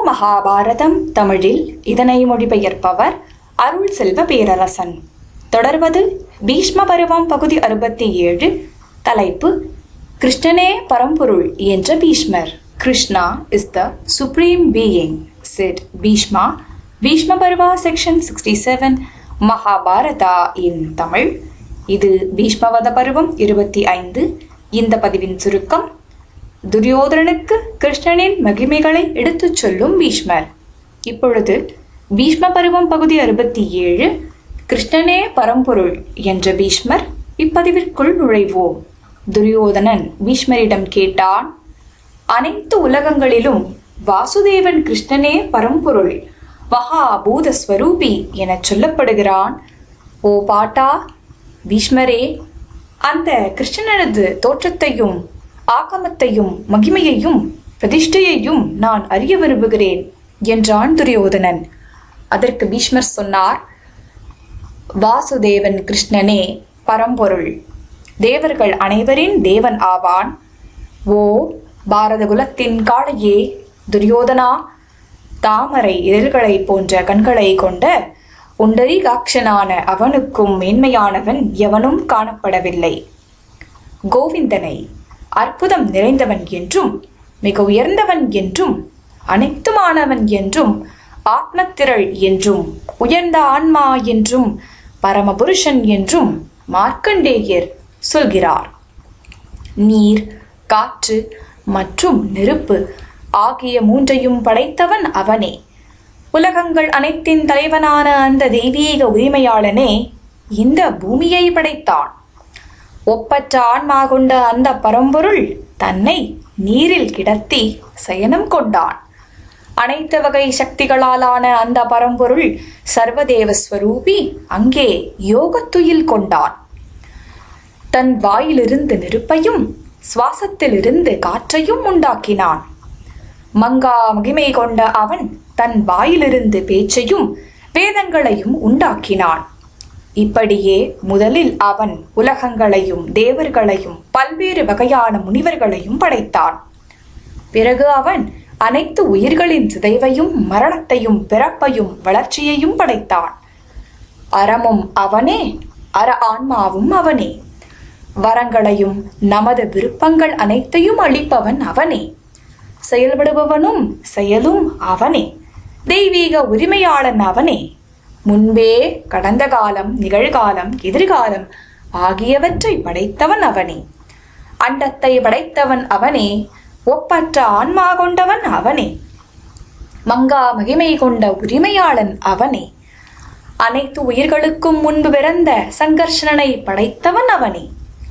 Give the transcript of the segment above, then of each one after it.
மகாபாரதம் தமிழில் இதனை மொழிபெயர்ப்பவர் அருள் செல்வ பேரரசன் தொடர்வது பீஷ்ம பருவம் பகுதி அறுபத்தி ஏழு தலைப்பு கிருஷ்ணனே பரம்பொருள் என்ற பீஷ்மர் Krishna is the supreme being said Bhishma Bhishma Parva section sixty seven Mahabharata in Tamil இது பீஷ்மவத பருவம் இருபத்தி ஐந்து இந்த பதிவின் சுருக்கம் துரியோதனனுக்கு கிருஷ்ணனின் மகிமைகளை எடுத்துச் சொல்லும் பீஷ்மர் இப்பொழுது பீஷ்ம பருவம் பகுதி அறுபத்தி ஏழு கிருஷ்ணனே பரம்பொருள் என்ற பீஷ்மர் இப்பதிவிற்குள் நுழைவோம் துரியோதனன் பீஷ்மரிடம் கேட்டான் அனைத்து உலகங்களிலும் வாசுதேவன் கிருஷ்ணனே பரம்பொருள் மகாபூத ஸ்வரூபி எனச் சொல்லப்படுகிறான் ஓ பாட்டா பீஷ்மரே அந்த கிருஷ்ணனது தோற்றத்தையும் ஆகமத்தையும் மகிமையையும் பிரதிஷ்டையையும் நான் அறிய விரும்புகிறேன் என்றான் துரியோதனன் அதற்கு பீஷ்மர் சொன்னார் வாசுதேவன் கிருஷ்ணனே பரம்பொருள் தேவர்கள் அனைவரின் தேவன் ஆவான் ஓ பாரத குலத்தின் காளையே துரியோதனா தாமரை இதழ்களை போன்ற கண்களை கொண்ட உண்டரிகாட்சனான அவனுக்கும் மேன்மையானவன் எவனும் காணப்படவில்லை கோவிந்தனை அற்புதம் நிறைந்தவன் என்றும் மிக உயர்ந்தவன் என்றும் அனைத்துமானவன் என்றும் ஆத்மத்திரள் என்றும் உயர்ந்த ஆன்மா என்றும் பரமபுருஷன் என்றும் மார்க்கண்டேயர் சொல்கிறார் நீர் காற்று மற்றும் நெருப்பு ஆகிய மூன்றையும் படைத்தவன் அவனே உலகங்கள் அனைத்தின் தலைவனான அந்த தெய்வீக உரிமையாளனே இந்த பூமியை படைத்தான் ஒப்பற்ற ஆன்மா கொண்ட அந்த பரம்பொருள் தன்னை நீரில் கிடத்தி சயனம் கொண்டான் அனைத்து வகை சக்திகளாலான அந்த பரம்பொருள் சர்வதேவ ஸ்வரூபி அங்கே யோகத்துயில் கொண்டான் தன் வாயிலிருந்து நெருப்பையும் சுவாசத்திலிருந்து காற்றையும் உண்டாக்கினான் மங்கா மகிமை கொண்ட அவன் தன் வாயிலிருந்து பேச்சையும் வேதங்களையும் உண்டாக்கினான் இப்படியே முதலில் அவன் உலகங்களையும் தேவர்களையும் பல்வேறு வகையான முனிவர்களையும் படைத்தான் பிறகு அவன் அனைத்து உயிர்களின் சிதைவையும் மரணத்தையும் பிறப்பையும் வளர்ச்சியையும் படைத்தான் அறமும் அவனே அற ஆன்மாவும் அவனே வரங்களையும் நமது விருப்பங்கள் அனைத்தையும் அளிப்பவன் அவனே செயல்படுபவனும் செயலும் அவனே தெய்வீக உரிமையாளன் அவனே முன்பே கடந்த காலம் நிகழ்காலம் எதிர்காலம் ஆகியவற்றை படைத்தவன் அவனே அண்டத்தை படைத்தவன் அவனே ஒப்பற்ற ஆன்மா கொண்டவன் அவனே மங்கா மகிமை கொண்ட உரிமையாளன் அவனே அனைத்து உயிர்களுக்கும் முன்பு பிறந்த சங்கர்ஷணனை படைத்தவன் அவனே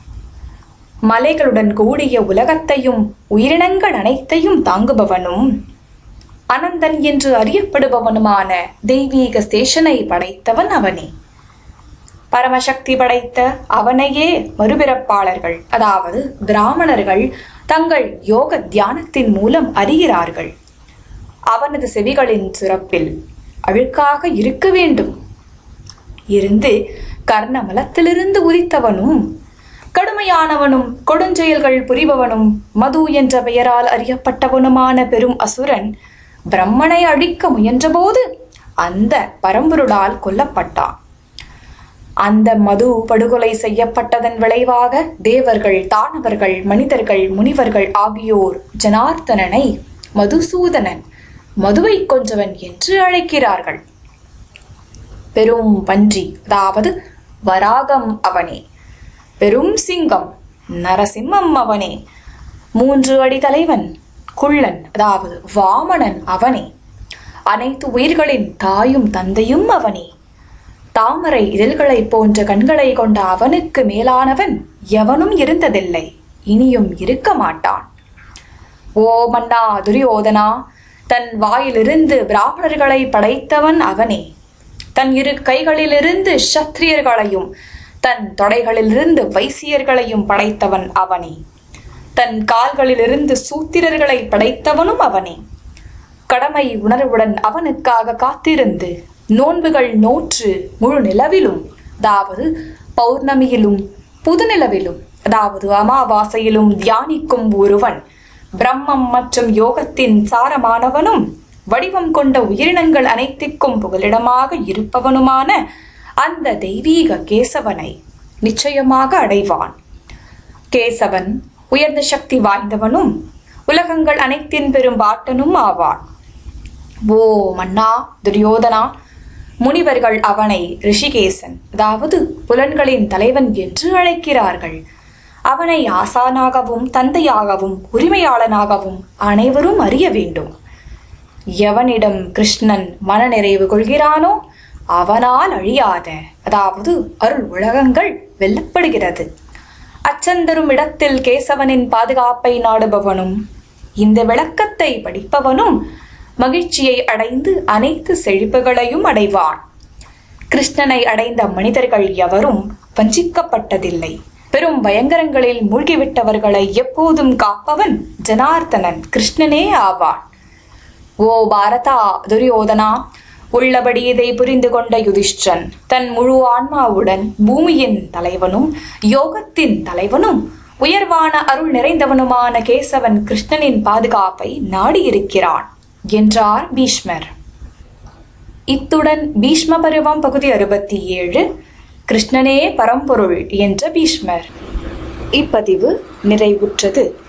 மலைகளுடன் கூடிய உலகத்தையும் உயிரினங்கள் அனைத்தையும் தாங்குபவனும் அனந்தன் என்று அறியப்படுபவனுமான தெய்வீக ஸ்டேஷனை படைத்தவன் அவனே பரமசக்தி படைத்த அவனையே மறுபிறப்பாளர்கள் அதாவது பிராமணர்கள் தங்கள் யோக தியானத்தின் மூலம் அறிகிறார்கள் அவனது செவிகளின் சிறப்பில் அழுக்காக இருக்க வேண்டும் இருந்து கர்ணமலத்திலிருந்து உதித்தவனும் கடுமையானவனும் கொடுஞ்செயல்கள் புரிபவனும் மது என்ற பெயரால் அறியப்பட்டவனுமான பெரும் அசுரன் பிரம்மனை அழிக்க முயன்றபோது அந்த பரம்பொருளால் கொல்லப்பட்டான் அந்த மது படுகொலை செய்யப்பட்டதன் விளைவாக தேவர்கள் தானவர்கள் மனிதர்கள் முனிவர்கள் ஆகியோர் ஜனார்த்தனனை மதுசூதனன் மதுவை கொன்றவன் என்று அழைக்கிறார்கள் பெரும் பன்றி அதாவது வராகம் அவனே பெரும் சிங்கம் நரசிம்மம் அவனே மூன்று அடி தலைவன் குள்ளன் அதாவது வாமனன் அவனே அனைத்து உயிர்களின் தாயும் தந்தையும் அவனே தாமரை இதழ்களைப் போன்ற கண்களை கொண்ட அவனுக்கு மேலானவன் எவனும் இருந்ததில்லை இனியும் இருக்க மாட்டான் ஓ மன்னா துரியோதனா தன் வாயிலிருந்து பிராமணர்களை படைத்தவன் அவனே தன் இரு கைகளிலிருந்து சத்திரியர்களையும் தன் தொடைகளிலிருந்து வைசியர்களையும் படைத்தவன் அவனே தன் கால்களிலிருந்து சூத்திரர்களை படைத்தவனும் அவனே கடமை உணர்வுடன் அவனுக்காக காத்திருந்து நோன்புகள் நோற்று முழு நிலவிலும் அதாவது பௌர்ணமியிலும் புதுநிலவிலும் அதாவது அமாவாசையிலும் தியானிக்கும் ஒருவன் பிரம்மம் மற்றும் யோகத்தின் சாரமானவனும் வடிவம் கொண்ட உயிரினங்கள் அனைத்திற்கும் புகலிடமாக இருப்பவனுமான அந்த தெய்வீக கேசவனை நிச்சயமாக அடைவான் கேசவன் உயர்ந்த சக்தி வாய்ந்தவனும் உலகங்கள் அனைத்தின் பெரும் பாட்டனும் ஆவான் ஓ மன்னா துரியோதனா முனிவர்கள் அவனை ரிஷிகேசன் அதாவது புலன்களின் தலைவன் என்று அழைக்கிறார்கள் அவனை ஆசானாகவும் தந்தையாகவும் உரிமையாளனாகவும் அனைவரும் அறிய வேண்டும் எவனிடம் கிருஷ்ணன் மனநிறைவு கொள்கிறானோ அவனால் அழியாத அதாவது அருள் உலகங்கள் வெல்லப்படுகிறது அச்சந்தரும் இடத்தில் கேசவனின் பாதுகாப்பை நாடுபவனும் இந்த விளக்கத்தை படிப்பவனும் மகிழ்ச்சியை அடைந்து அனைத்து செழிப்புகளையும் அடைவான் கிருஷ்ணனை அடைந்த மனிதர்கள் எவரும் வஞ்சிக்கப்பட்டதில்லை பெரும் பயங்கரங்களில் மூழ்கிவிட்டவர்களை எப்போதும் காப்பவன் ஜனார்த்தனன் கிருஷ்ணனே ஆவான் ஓ பாரதா துரியோதனா உள்ளபடி இதை புரிந்து கொண்ட யுதிஷ்டன் தன் முழு ஆன்மாவுடன் பூமியின் தலைவனும் யோகத்தின் தலைவனும் உயர்வான அருள் நிறைந்தவனுமான கேசவன் கிருஷ்ணனின் பாதுகாப்பை நாடியிருக்கிறான் என்றார் பீஷ்மர் இத்துடன் பீஷ்ம பருவம் பகுதி அறுபத்தி ஏழு கிருஷ்ணனே பரம்பொருள் என்ற பீஷ்மர் இப்பதிவு நிறைவுற்றது